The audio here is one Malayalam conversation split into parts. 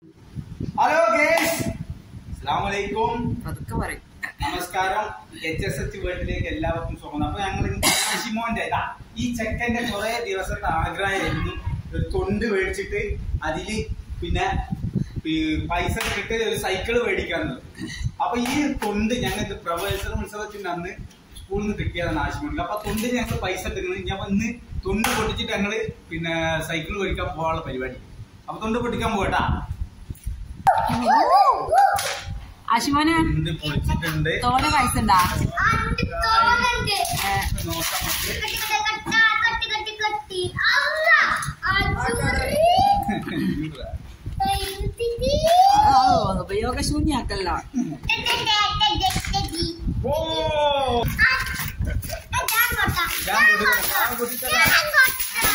ഹലോ ഗേസ് അസ്സാമലൈക്കും പതുക്കെ പറയും നമസ്കാരം എച്ച് എസ് എച്ച് വേൾഡിലേക്ക് എല്ലാവർക്കും സ്വാഗതം അപ്പൊ ഞങ്ങൾ അഷിമോന്റെ ഇതാ ഈ ചെക്കന്റെ കുറെ ദിവസത്തെ ആഗ്രഹമായിരുന്നു ഒരു തൊണ്ട് മേടിച്ചിട്ട് അതില് പിന്നെ ഈ പൈസ കിട്ടി ഒരു സൈക്കിൾ മേടിക്കാന്നുള്ളത് അപ്പൊ ഈ തൊണ്ട് ഞങ്ങൾക്ക് പ്രവേശന ഉത്സവത്തിന്റെ അന്ന് സ്കൂളിൽ നിന്ന് കിട്ടിയതാണ് ആശുപത്രിയിൽ അപ്പൊ തൊണ്ട് ഞങ്ങൾക്ക് പൈസ എടുക്കുന്നത് ഞാൻ ഇന്ന് തൊണ്ട് പൊട്ടിച്ചിട്ട് ഞങ്ങള് പിന്നെ സൈക്കിൾ മേടിക്കാൻ പോകാനുള്ള പരിപാടി അപ്പൊ തൊണ്ട് പൊട്ടിക്കാൻ പോകട്ടാ അശുമോന് തൊണ്ട് പൊളിച്ചിട്ടുണ്ട് തോന പൈസ ഉണ്ടാ അണ്ട് തോന്നുന്നുണ്ട്. നോക്കാം നമുക്ക് കട്ടി കട്ടി കട്ടാ, കട്ടി കട്ടി കട്ടി. അല്ല, അടിപൊളി. എഴുതിതി. ഉപയോഗശൂന്യാക്കല്ലോ ടെ, ടെ, ടെ, ടെ, ടെ, ടെ, ഡി. ഓ ആ, ഞാൻ കൊട്ടാ. ഞാൻ കൊടുക്കാം. ഞാൻ കൊടുക്കാം. ഞാൻ കൊട്ടാ.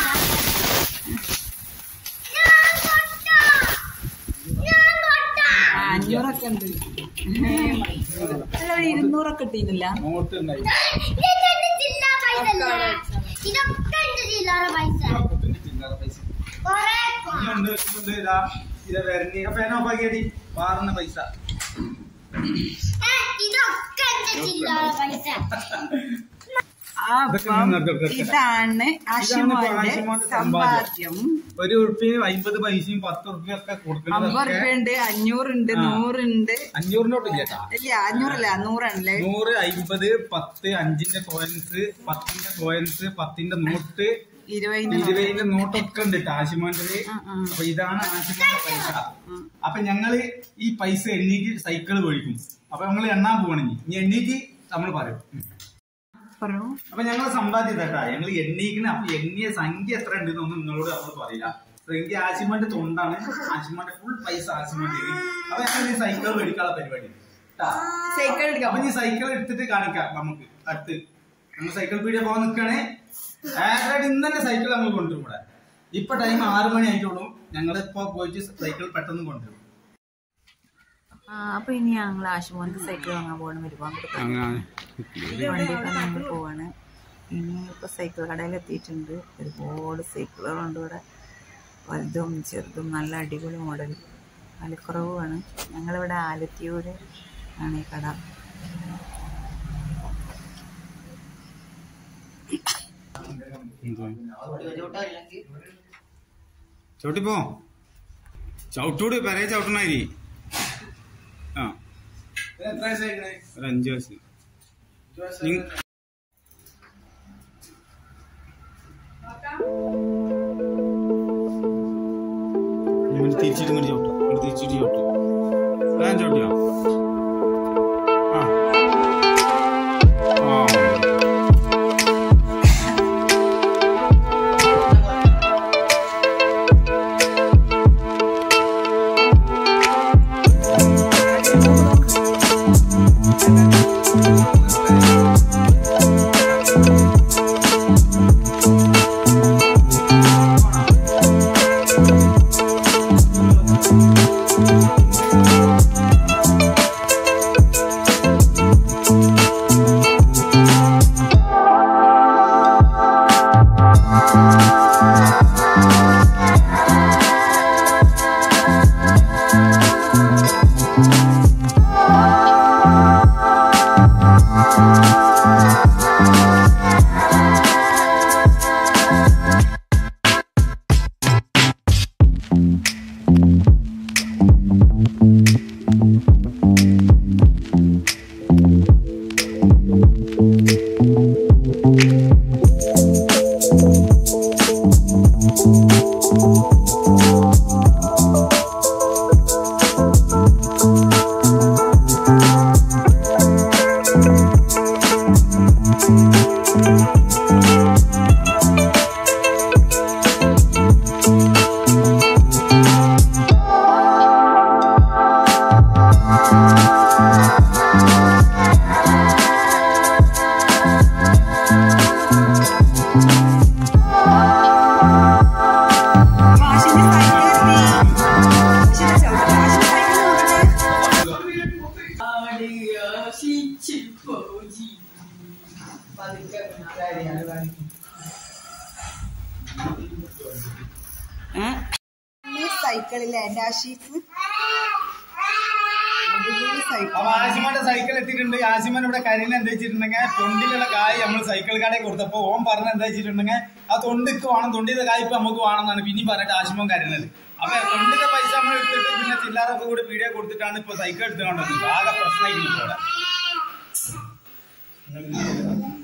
ഞാൻ കൊട്ടാ. ഞാൻ കൊട്ടാ. ആ, അഞ്ഞൂറൊക്കെ ഉണ്ട് അല്ല, ഒരു ഇരുന്നൂറൊക്കെ ഇട്ടീനില്ല നോട്ട് ഉണ്ടായി ഇത് എന്റെ ചില്ലറ പൈസ അല്ലേ? ഇതൊക്കെ എന്റെ ചില്ലറ പൈസ അപ്പത്തിന്റെ ചില്ലറ പൈസ കൊറേ ഇനിയുണ്ട് ഇതുണ്ട് ഇതാ ഇത് വരണി ഫാൻ ഓഫ് ആക്കിയടി പാറുന്ന പൈസ ഏ, ഇതൊക്കെ എന്റെ ചില്ലറ പൈസ ആ, അപ്പം ഇതാണ് അശുമോന്റെ ആശുമോന്റെ സമ്പാദ്യം ഒരു ഉറുപ്പിന് അമ്പത് പൈസയും പത്ത് ഉറുപ്പിയും ഒക്കെ അമ്പത് കൊടുക്കുന്നത് റുപ്യ ഉണ്ട് അഞ്ഞൂറുണ്ട് ആ. നൂറുണ്ട് അഞ്ഞൂറിനോട്ട് ഇല്ലേട്ടാ ഇല്ല അഞ്ഞൂറല്ല നൂറാണല്ലേ നൂറ് അമ്പത് പത്ത് അഞ്ചിന്റെ കോയിൻസ് പത്തിന്റെ കോയിൻസ് പത്തിന്റെ നോട്ട് ഇരുപതിന് ഇരുപതിന്റെ നോട്ടൊക്കെ ഉണ്ട് ട്ടോ ആശുമാന്റെ ആ, ആ. അപ്പൊ ഇതാണ് ആശുമാന്റെ പൈസ അപ്പൊ ഞങ്ങള് ഈ പൈസ എണ്ണീറ്റ് സൈക്കിൾ മേടിക്കും അപ്പൊ ഞങ്ങള് എണ്ണാൻ പോവാണ് ഇനി ഇനി എണ്ണീറ്റ് നമ്മൾ പറയും പറഞ്ഞു അപ്പൊ ഞങ്ങൾ സമ്പാദ്യം കേട്ടാ ഞങ്ങൾ എണ്ണീക്കണ അപ്പൊ എണ്ണിയ സംഖ്യ എത്ര ഉണ്ടെന്നൊന്നും നിങ്ങളോട് നമ്മൾ പറയില്ല സംഖ്യ ആശിമാന്റെ തൊണ്ടാണ് ആശിമാന്റെ ഫുൾ പൈസ ആശിമാന്റെ അപ്പൊ ഞങ്ങൾ ഈ സൈക്കിൾ മേടിക്കാനുള്ള പരിപാടി ട്ടാ. സൈക്കിൾ അപ്പൊ എടുക്കാം ഈ സൈക്കിൾ എടുത്തിട്ട് കാണിക്കാം നമുക്ക് അടുത്ത് നമ്മൾ സൈക്കിൾ പീഡിയ പോകാൻ നിൽക്കണേ ആക്രായിട്ട് ഇന്ന് തന്നെ സൈക്കിൾ നമ്മൾ കൊണ്ടുവരും ഇവിടെ ഇപ്പൊ ടൈം ആറ് മണി ആയിട്ടുള്ളൂ ഞങ്ങൾ ഇപ്പൊ പോയിട്ട് സൈക്കിൾ പെട്ടെന്ന് കൊണ്ടുവരും ആ, അപ്പൊ ഇനി ഞങ്ങൾ ആശുമോന്റെ സൈക്കിൾ വാങ്ങാൻ പോകണം ഒരുപാട് വണ്ടിയൊക്കെ നമ്മൾ പോവാണ് ഇനി ഇപ്പൊ സൈക്കിൾ കടയിൽ എത്തിയിട്ടുണ്ട് ഒരുപാട് സൈക്കിളുകളുണ്ട് ഇവിടെ വലുതും ചെറുതും നല്ല അടിപൊളി മോഡൽ വിലക്കുറവുമാണ് ഞങ്ങളിവിടെ ആലത്തിയൂര് ആണ് ഈ കട ചവിട്ടിപ്പോ ചവിട്ടൂട് പെരയെ ചവിട്ടണായി ആ ഒരു അഞ്ചു വയസ്സ് നിങ്ങ- ഇങ്ങോട്ട് തിരിച്ചിട്ട് ഇങ്ങോട്ട് ചവിട്ടും ഇങ്ങോട്ട് തിരിച്ചിട്ട് ചവിട്ടും ഞാൻ ചവിട്ടിയോ ആ ആ സൈക്കിളിലെ എന്റെ ആശീസ് അടിപൊളി സൈക്കിൾ അപ്പൊ ആശിമാന്റെ സൈക്കിൾ എത്തിയിട്ടുണ്ട് ആശിമാൻ ഇവിടെ കരിന് എന്താ വെച്ചിട്ടുണ്ടെങ്കിൽ തൊണ്ടിലുള്ള കായ് നമ്മൾ സൈക്കിൾ കടയിൽ കൊടുത്തപ്പോ ഓൻ പറഞ്ഞ എന്താ വെച്ചിട്ടുണ്ടെങ്കിൽ ആ തൊണ്ടിക്ക് വേണം തൊണ്ടിയുടെ കായ് ഇപ്പൊ നമുക്ക് വേണമെന്നാണ് പിന്നെയും പറഞ്ഞിട്ട് ആശിമോൻ കരുന്നത് അപ്പൊ തൊണ്ടിന്റെ പൈസ നമ്മൾ എടുത്തിട്ട് പിന്നെ ചില്ലാറൊക്കെ കൂടി പീടിയ കൊടുത്തിട്ടാണ് ഇപ്പൊ സൈക്കിൾ എടുത്തുകൊണ്ടത് ആകെ പ്രശ്നമായിരിക്കും ഇവിടെ